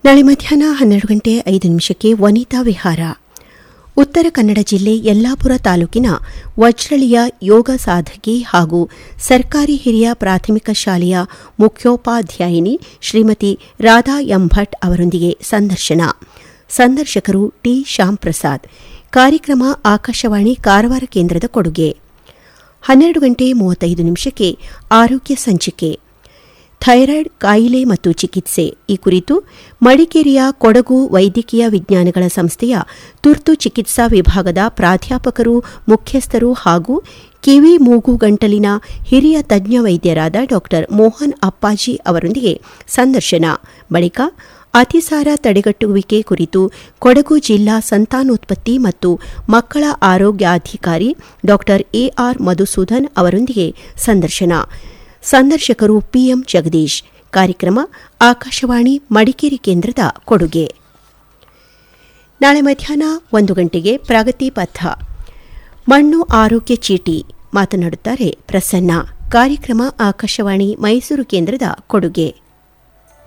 ನಾಳೆ ಮಧ್ಯಾಹ್ನ ಹನ್ನೆರಡು ಗಂಟೆ ಐದು ನಿಮಿಷಕ್ಕೆ ವನಿತಾ ವಿಹಾರ ಉತ್ತರ ಕನ್ನಡ ಜಿಲ್ಲೆ ಯಲ್ಲಾಪುರ ತಾಲೂಕಿನ ವಜ್ರಳಿಯ ಯೋಗ ಸಾಧಕಿ ಹಾಗೂ ಸರ್ಕಾರಿ ಹಿರಿಯ ಪ್ರಾಥಮಿಕ ಶಾಲೆಯ ಮುಖ್ಯೋಪಾಧ್ಯಾಯಿನಿ ಶ್ರೀಮತಿ ರಾಧಾ ಎಂ ಭಟ್ ಅವರೊಂದಿಗೆ ಸಂದರ್ಶನ ಸಂದರ್ಶಕರು ಟಿ ಶ್ಯಾಮ್ ಪ್ರಸಾದ್ ಕಾರ್ಯಕ್ರಮ ಆಕಾಶವಾಣಿ ಕಾರವಾರ ಕೇಂದ್ರದ ಕೊಡುಗೆ ಹನ್ನೆರಡು ಗಂಟೆ ಮೂವತ್ತೈದು ನಿಮಿಷಕ್ಕೆ ಆರೋಗ್ಯ ಸಂಚಿಕೆ ಥೈರಾಯ್ಡ್ ಕಾಯಿಲೆ ಮತ್ತು ಚಿಕಿತ್ಸೆ ಈ ಕುರಿತು ಮಡಿಕೇರಿಯ ಕೊಡಗು ವೈದ್ಯಕೀಯ ವಿಜ್ಞಾನಗಳ ಸಂಸ್ಥೆಯ ತುರ್ತು ಚಿಕಿತ್ಸಾ ವಿಭಾಗದ ಪ್ರಾಧ್ಯಾಪಕರು ಮುಖ್ಯಸ್ಥರು ಹಾಗೂ ಕಿವಿ ಮೂಗು ಗಂಟಲಿನ ಹಿರಿಯ ತಜ್ಞ ವೈದ್ಯರಾದ ಡಾ ಮೋಹನ್ ಅಪ್ಪಾಜಿ ಅವರೊಂದಿಗೆ ಸಂದರ್ಶನ ಬಳಿಕ ಅತಿಸಾರ ತಡೆಗಟ್ಟುವಿಕೆ ಕುರಿತು ಕೊಡಗು ಜಿಲ್ಲಾ ಸಂತಾನೋತ್ಪತ್ತಿ ಮತ್ತು ಮಕ್ಕಳ ಆರೋಗ್ಯಾಧಿಕಾರಿ ಡಾ ಎಆರ್ ಮಧುಸೂದನ್ ಅವರೊಂದಿಗೆ ಸಂದರ್ಶನ ಸಂದರ್ಶಕರು ಪಿಎಂ ಜಗದೀಶ್ ಕಾರ್ಯಕ್ರಮ ಆಕಾಶವಾಣಿ ಮಡಿಕೇರಿ ಕೇಂದ್ರದ ಕೊಡುಗೆ ನಾಳೆ ಮಧ್ಯಾಹ್ನ ಒಂದು ಗಂಟೆಗೆ ಪ್ರಗತಿ ಪಥ ಮಣ್ಣು ಆರೋಗ್ಯ ಚೀಟಿ ಮಾತನಾಡುತ್ತಾರೆ ಪ್ರಸನ್ನ ಕಾರ್ಯಕ್ರಮ ಆಕಾಶವಾಣಿ ಮೈಸೂರು ಕೇಂದ್ರದ ಕೊಡುಗೆ